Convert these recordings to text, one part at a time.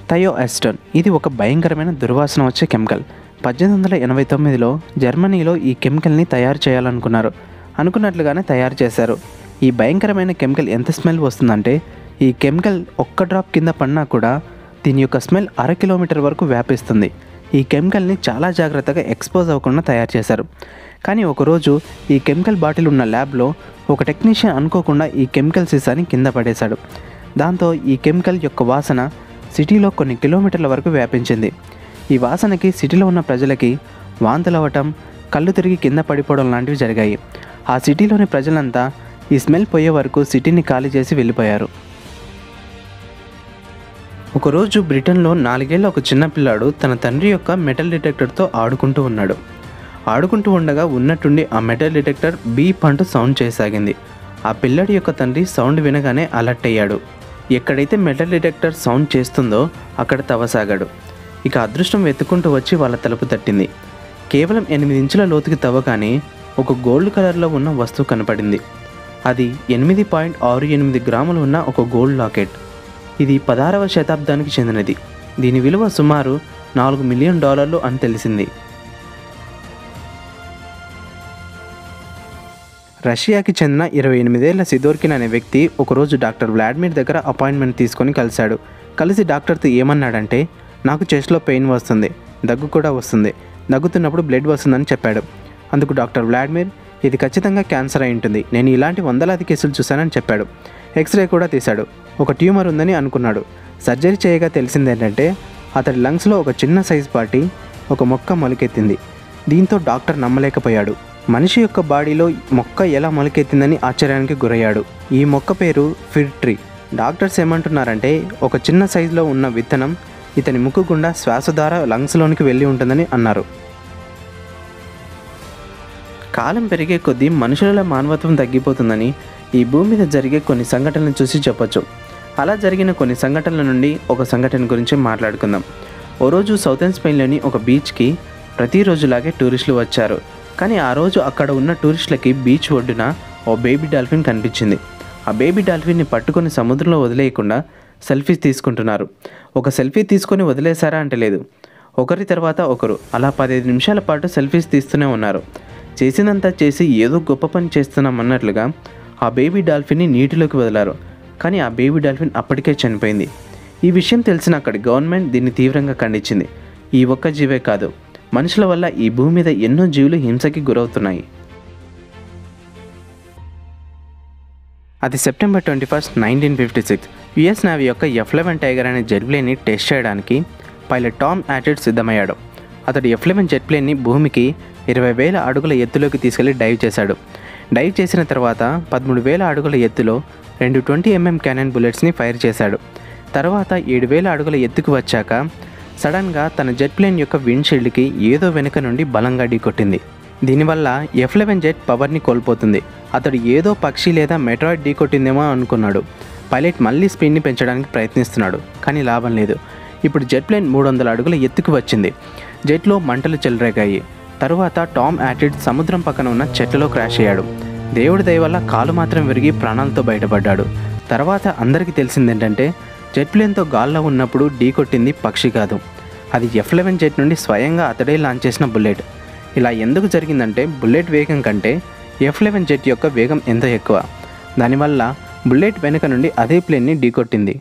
thio ఎస్టన్ ఇది ఒక భయంకరమైన దుర్వాసన వచ్చే కెమికల్ పద్దెనిమిది వందల ఎనభై తొమ్మిదిలో జర్మనీలో ఈ కెమికల్ని తయారు చేయాలనుకున్నారు అనుకున్నట్లుగానే తయారు చేశారు ఈ భయంకరమైన కెమికల్ ఎంత స్మెల్ వస్తుందంటే ఈ కెమికల్ ఒక్క డ్రాప్ కింద పడినా కూడా దీని యొక్క స్మెల్ అర కిలోమీటర్ వరకు వ్యాపిస్తుంది ఈ కెమికల్ని చాలా జాగ్రత్తగా ఎక్స్పోజ్ అవ్వకుండా తయారు చేశారు కానీ ఒకరోజు ఈ కెమికల్ బాటిల్ ఉన్న ల్యాబ్లో ఒక టెక్నీషియన్ అనుకోకుండా ఈ కెమికల్ సీసాని కింద పడేశాడు దాంతో ఈ కెమికల్ యొక్క వాసన సిటీలో కొన్ని కిలోమీటర్ల వరకు వ్యాపించింది ఈ వాసనకి సిటీలో ఉన్న ప్రజలకి వాంతులు అవ్వటం కళ్ళు తిరిగి కింద పడిపోవడం లాంటివి జరిగాయి ఆ సిటీలోని ప్రజలంతా ఈ స్మెల్ పోయే వరకు సిటీని ఖాళీ చేసి వెళ్ళిపోయారు ఒకరోజు బ్రిటన్లో నాలుగేళ్ల ఒక చిన్న పిల్లాడు తన తండ్రి యొక్క మెటల్ డిటెక్టర్తో ఆడుకుంటూ ఉన్నాడు ఆడుకుంటూ ఉండగా ఉన్నట్టుండి ఆ మెటల్ డిటెక్టర్ బీప్ అంటూ సౌండ్ చేయసాగింది ఆ పిల్లాడి యొక్క తండ్రి సౌండ్ వినగానే అలర్ట్ అయ్యాడు ఎక్కడైతే మెటల్ డిటెక్టర్ సౌండ్ చేస్తుందో అక్కడ తవ్వసాగాడు ఇక అదృష్టం వెతుక్కుంటూ వచ్చి వాళ్ళ తలుపు తట్టింది కేవలం ఎనిమిది ఇంచుల లోతుకి తవ్వగానే ఒక గోల్డ్ కలర్లో ఉన్న వస్తువు కనపడింది అది ఎనిమిది పాయింట్ ఆరు ఎనిమిది గ్రాములు ఉన్న ఒక గోల్డ్ లాకెట్ ఇది పదహారవ శతాబ్దానికి చెందినది దీని విలువ సుమారు నాలుగు మిలియన్ డాలర్లు అని తెలిసింది రష్యాకి చెందిన ఇరవై ఎనిమిదేళ్ల సిదోర్కిన్ అనే వ్యక్తి ఒకరోజు డాక్టర్ వ్లాడిమిర్ దగ్గర అపాయింట్మెంట్ తీసుకొని కలిశాడు కలిసి డాక్టర్తో ఏమన్నాడంటే నాకు చెస్ట్లో పెయిన్ వస్తుంది దగ్గు కూడా వస్తుంది దగ్గుతున్నప్పుడు బ్లడ్ వస్తుందని చెప్పాడు అందుకు డాక్టర్ వ్లాడిమిర్ ఇది ఖచ్చితంగా క్యాన్సర్ అయి ఉంటుంది నేను ఇలాంటి వందలాది కేసులు చూశానని చెప్పాడు ఎక్స్రే కూడా తీశాడు ఒక ట్యూమర్ ఉందని అనుకున్నాడు సర్జరీ చేయగా తెలిసింది ఏంటంటే అతడి లంగ్స్లో ఒక చిన్న సైజ్ పాటి ఒక మొక్క మొలకెత్తింది దీంతో డాక్టర్ నమ్మలేకపోయాడు మనిషి యొక్క బాడీలో మొక్క ఎలా మొలకెత్తిందని ఆశ్చర్యానికి గురయ్యాడు ఈ మొక్క పేరు ఫిర్ ట్రీ డాక్టర్స్ ఏమంటున్నారంటే ఒక చిన్న సైజులో ఉన్న విత్తనం ఇతని ముక్కు గుండా శ్వాస ద్వారా లంగ్స్లోనికి వెళ్ళి ఉంటుందని అన్నారు కాలం పెరిగే కొద్దీ మనుషులలో మానవత్వం తగ్గిపోతుందని ఈ భూమి మీద జరిగే కొన్ని సంఘటనలు చూసి చెప్పొచ్చు అలా జరిగిన కొన్ని సంఘటనల నుండి ఒక సంఘటన గురించి మాట్లాడుకుందాం ఓ రోజు సౌతర్న్ స్పెయిన్లోని ఒక బీచ్కి ప్రతిరోజులాగే టూరిస్టులు వచ్చారు కానీ ఆ రోజు అక్కడ ఉన్న టూరిస్టులకి బీచ్ ఒడ్డున ఓ బేబీ డాల్ఫిన్ కనిపించింది ఆ బేబీ డాల్ఫిన్ని పట్టుకొని సముద్రంలో వదిలేయకుండా సెల్ఫీస్ తీసుకుంటున్నారు ఒక సెల్ఫీ తీసుకొని వదిలేశారా అంటే లేదు ఒకరి తర్వాత ఒకరు అలా పదిహేను నిమిషాల పాటు సెల్ఫీస్ తీస్తూనే ఉన్నారు చేసినంత చేసి ఏదో గొప్ప పని చేస్తున్నాం అన్నట్లుగా ఆ బేబీ డాల్ఫిన్ని నీటిలోకి వదిలారు కానీ ఆ బేబీ డాల్ఫిన్ అప్పటికే చనిపోయింది ఈ విషయం తెలిసిన అక్కడి గవర్నమెంట్ దీన్ని తీవ్రంగా ఖండించింది ఈ ఒక్క జీవే కాదు మనుషుల వల్ల ఈ భూమి మీద ఎన్నో జీవులు హింసకి గురవుతున్నాయి అది September twenty first nineteen fifty six US Navy యొక్క ఎఫ్ లెవెన్ టైగర్ అనే జెట్ ప్లేన్ని టెస్ట్ చేయడానికి పైలట్ టామ్ యాటెడ్ సిద్ధమయ్యాడు అతడు ఎఫ్ లెవెన్ జెట్ ప్లేన్ని భూమికి ఇరవై వేల అడుగుల ఎత్తులోకి తీసుకెళ్లి డైవ్ చేశాడు డైవ్ చేసిన తర్వాత పదమూడు వేల అడుగుల ఎత్తులో రెండు ట్వంటీ ఎంఎం క్యానన్ బుల్లెట్స్ని ఫైర్ చేశాడు తర్వాత ఏడు వేల అడుగుల ఎత్తుకు వచ్చాక సడన్గా తన జెట్ ప్లేన్ యొక్క విండ్షీల్డ్కి ఏదో వెనుక నుండి బలంగా ఢీకొట్టింది దీనివల్ల ఎఫ్ లెవెన్ జెట్ పవర్ని కోల్పోతుంది అతడు ఏదో పక్షి లేదా మెట్రాయిడ్ ఢీకొట్టిందేమో అనుకున్నాడు పైలట్ మళ్ళీ స్పీడ్ని పెంచడానికి ప్రయత్నిస్తున్నాడు కానీ లాభం లేదు ఇప్పుడు జెట్ ప్లేన్ మూడు వందల అడుగుల ఎత్తుకు వచ్చింది జెట్లో మంటలు చెలరేగాయి తరువాత టామ్ యాటిడ్ సముద్రం పక్కన ఉన్న చెట్లలో క్రాష్ అయ్యాడు దేవుడి దయ వల్ల కాలు మాత్రం విరిగి ప్రాణాలతో బయటపడ్డాడు తర్వాత అందరికీ తెలిసింది ఏంటంటే జెట్ ప్లేన్తో గాల్లో ఉన్నప్పుడు ఢీ కొట్టింది పక్షి కాదు అది ఎఫ్ లెవెన్ జెట్ నుండి స్వయంగా అతడే లాంచ్ చేసిన బుల్లెట్ ఇలా ఎందుకు జరిగిందంటే బుల్లెట్ వేగం కంటే ఎఫ్ లెవెన్ జెట్ యొక్క వేగం ఎంతో ఎక్కువ దానివల్ల బుల్లెట్ వెనుక నుండి అదే ప్లేన్ని ఢీకొట్టింది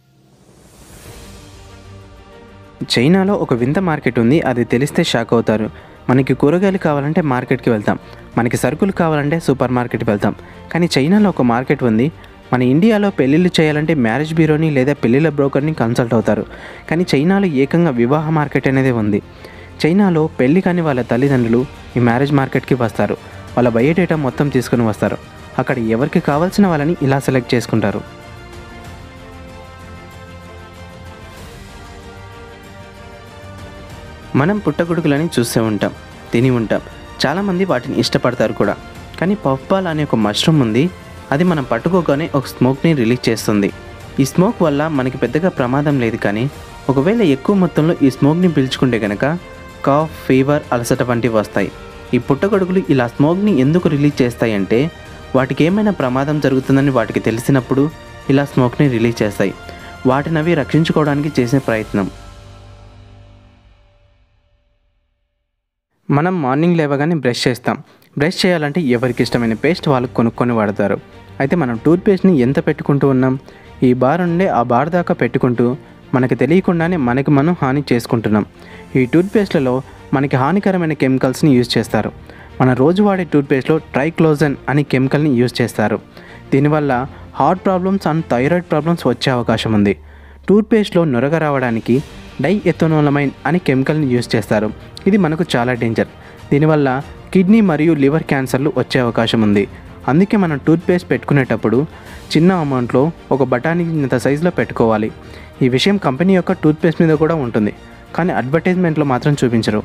చైనాలో ఒక వింత మార్కెట్ ఉంది అది తెలిస్తే షాక్ అవుతారు మనకి కూరగాయలు కావాలంటే మార్కెట్కి వెళ్తాం మనకి సరుకులు కావాలంటే సూపర్ మార్కెట్కి వెళ్తాం కానీ చైనాలో ఒక మార్కెట్ ఉంది మన ఇండియాలో పెళ్ళిళ్ళు చేయాలంటే మ్యారేజ్ బ్యూరోని లేదా పెళ్ళిళ్ళ బ్రోకర్ని కన్సల్ట్ అవుతారు కానీ చైనాలో ఏకంగా వివాహ మార్కెట్ అనేది ఉంది చైనాలో పెళ్లి కాని వాళ్ళ తల్లిదండ్రులు ఈ మ్యారేజ్ మార్కెట్కి వస్తారు వాళ్ళ బయోడేటా మొత్తం తీసుకుని వస్తారు అక్కడ ఎవరికి కావాల్సిన వాళ్ళని ఇలా సెలెక్ట్ చేసుకుంటారు మనం పుట్టగొడుగులని చూస్తూ ఉంటాం తిని ఉంటాం చాలామంది వాటిని ఇష్టపడతారు కూడా కానీ పఫ్బాల్ అనే ఒక మష్రూమ్ ఉంది అది మనం పట్టుకోగానే ఒక స్మోక్ని రిలీజ్ చేస్తుంది ఈ స్మోక్ వల్ల మనకి పెద్దగా ప్రమాదం లేదు కానీ ఒకవేళ ఎక్కువ మొత్తంలో ఈ స్మోక్ని పీల్చుకుంటే కనుక కాఫ్ ఫీవర్ అలసట వంటివి వస్తాయి ఈ పుట్టగొడుగులు ఇలా స్మోక్ని ఎందుకు రిలీజ్ చేస్తాయి అంటే వాటికి ఏమైనా ప్రమాదం జరుగుతుందని వాటికి తెలిసినప్పుడు ఇలా స్మోక్ని రిలీజ్ చేస్తాయి వాటిని అవి రక్షించుకోవడానికి చేసే ప్రయత్నం మనం మార్నింగ్ లేవగానే బ్రష్ చేస్తాం బ్రష్ చేయాలంటే ఎవరికి ఇష్టమైన పేస్ట్ వాళ్ళు కొనుక్కొని వాడతారు అయితే మనం టూత్పేస్ట్ని ఎంత పెట్టుకుంటూ ఉన్నాం ఈ బార్ నుండి ఆ బార్ దాకా పెట్టుకుంటూ మనకి తెలియకుండానే మనకి మనం హాని చేసుకుంటున్నాం ఈ టూత్పేస్ట్లలో మనకి హానికరమైన కెమికల్స్ని యూజ్ చేస్తారు మన రోజు వాడే టూత్పేస్ట్లో ట్రైక్లోజన్ అనే కెమికల్ని యూజ్ చేస్తారు దీనివల్ల heart problems and thyroid problems వచ్చే అవకాశం ఉంది టూత్పేస్ట్లో నొరగ రావడానికి డై ఎథోనోలమైన్ అనే కెమికల్ని యూజ్ చేస్తారు ఇది మనకు చాలా డేంజర్ దీనివల్ల కిడ్నీ మరియు లివర్ క్యాన్సర్లు వచ్చే అవకాశం ఉంది అందుకే మనం టూత్పేస్ట్ పెట్టుకునేటప్పుడు చిన్న అమౌంట్లో ఒక బఠానీ ఇంత సైజులో పెట్టుకోవాలి ఈ విషయం కంపెనీ యొక్క టూత్పేస్ట్ మీద కూడా ఉంటుంది కానీ అడ్వర్టైజ్మెంట్లో మాత్రం చూపించరు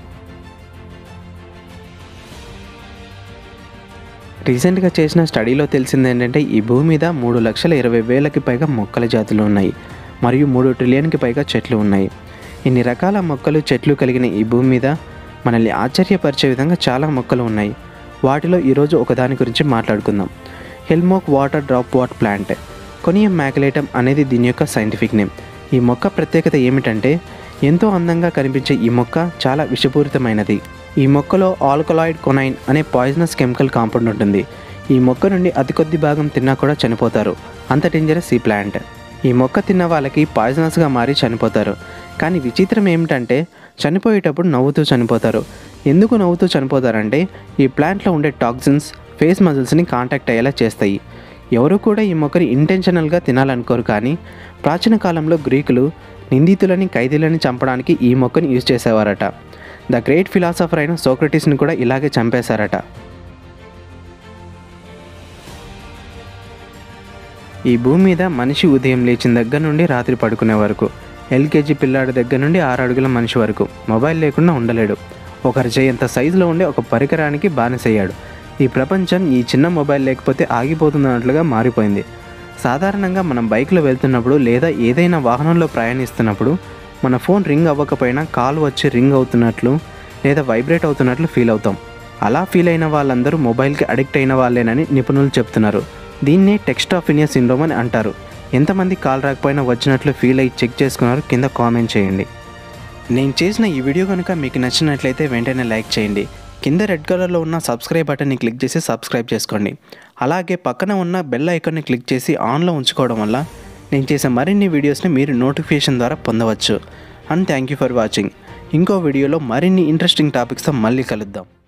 రీసెంట్గా చేసిన స్టడీలో తెలిసింది ఏంటంటే ఈ భూమి మీద మూడు లక్షల ఇరవై వేలకి పైగా మొక్కల జాతులు ఉన్నాయి మరియు మూడు ట్రిలియన్కి పైగా చెట్లు ఉన్నాయి ఇన్ని రకాల మొక్కలు చెట్లు కలిగిన ఈ భూమి మీద మనల్ని ఆశ్చర్యపరిచే విధంగా చాలా మొక్కలు ఉన్నాయి వాటిలో ఈరోజు ఒకదాని గురించి మాట్లాడుకుందాం హెల్మోక్ water dropwort plant conium maculatum అనేది దీని యొక్క సైంటిఫిక్ నేమ్ ఈ మొక్క ప్రత్యేకత ఏమిటంటే ఎంతో అందంగా కనిపించే ఈ మొక్క చాలా విషపూరితమైనది ఈ మొక్కలో ఆల్కలాయిడ్ కొనైన్ అనే పాయిజనస్ కెమికల్ కాంపౌండ్ ఉంటుంది ఈ మొక్క నుండి అతి కొద్ది భాగం తిన్నా కూడా చనిపోతారు అంత డేంజరస్ ఈ ప్లాంట్ ఈ మొక్క తిన్న వాళ్ళకి పాయిజనస్గా మారి చనిపోతారు కానీ విచిత్రం ఏమిటంటే చనిపోయేటప్పుడు నవ్వుతూ చనిపోతారు ఎందుకు నవ్వుతూ చనిపోతారంటే ఈ ప్లాంట్లో ఉండే టాక్సిన్స్ ఫేస్ మజిల్స్ని కాంటాక్ట్ అయ్యేలా చేస్తాయి ఎవరు కూడా ఈ మొక్కని ఇంటెన్షనల్గా తినాలనుకోరు కానీ ప్రాచీన కాలంలో గ్రీకులు నిందితులని ఖైదీలని చంపడానికి ఈ మొక్కని యూజ్ చేసేవారట ద గ్రేట్ ఫిలాసఫర్ అయిన సోక్రటీస్ని కూడా ఇలాగే చంపేశారట ఈ భూమి మీద మనిషి ఉదయం లేచిన దగ్గర నుండి రాత్రి పడుకునే వరకు ఎల్కేజీ పిల్లాడి దగ్గర నుండి ఆరు అడుగుల మనిషి వరకు మొబైల్ లేకుండా ఉండలేడు ఒకరి చేయంత సైజులో ఉండే ఒక పరికరానికి బానిసయ్యాడు ఈ ప్రపంచం ఈ చిన్న మొబైల్ లేకపోతే ఆగిపోతున్నట్లుగా మారిపోయింది సాధారణంగా మనం బైక్లో వెళ్తున్నప్పుడు లేదా ఏదైనా వాహనంలో ప్రయాణిస్తున్నప్పుడు మన ఫోన్ రింగ్ అవ్వకపోయినా కాల్ వచ్చి రింగ్ అవుతున్నట్లు లేదా వైబ్రేట్ అవుతున్నట్లు ఫీల్ అవుతాం అలా ఫీల్ అయిన వాళ్ళందరూ మొబైల్కి అడిక్ట్ అయిన వాళ్ళేనని నిపుణులు చెప్తున్నారు దీన్నే టెక్స్ట్ ఆఫ్ ఇండియా సిండ్రోమ్ అని అంటారు ఎంతమంది కాల్ రాకపోయినా వచ్చినట్లు ఫీల్ అయ్యి చెక్ చేసుకున్నారో కింద కామెంట్ చేయండి నేను చేసిన ఈ వీడియో కనుక మీకు నచ్చినట్లయితే వెంటనే లైక్ చేయండి కింద రెడ్ కలర్లో ఉన్న సబ్స్క్రైబ్ బటన్ని క్లిక్ చేసి సబ్స్క్రైబ్ చేసుకోండి అలాగే పక్కన ఉన్న బెల్ ఐకాన్ని క్లిక్ చేసి ఆన్లో ఉంచుకోవడం వల్ల నేను చేసే మరిన్ని వీడియోస్ని మీరు నోటిఫికేషన్ ద్వారా పొందవచ్చు and thank you for watching ఇంకో వీడియోలో మరిన్ని ఇంట్రెస్టింగ్ టాపిక్స్తో మళ్ళీ కలుద్దాం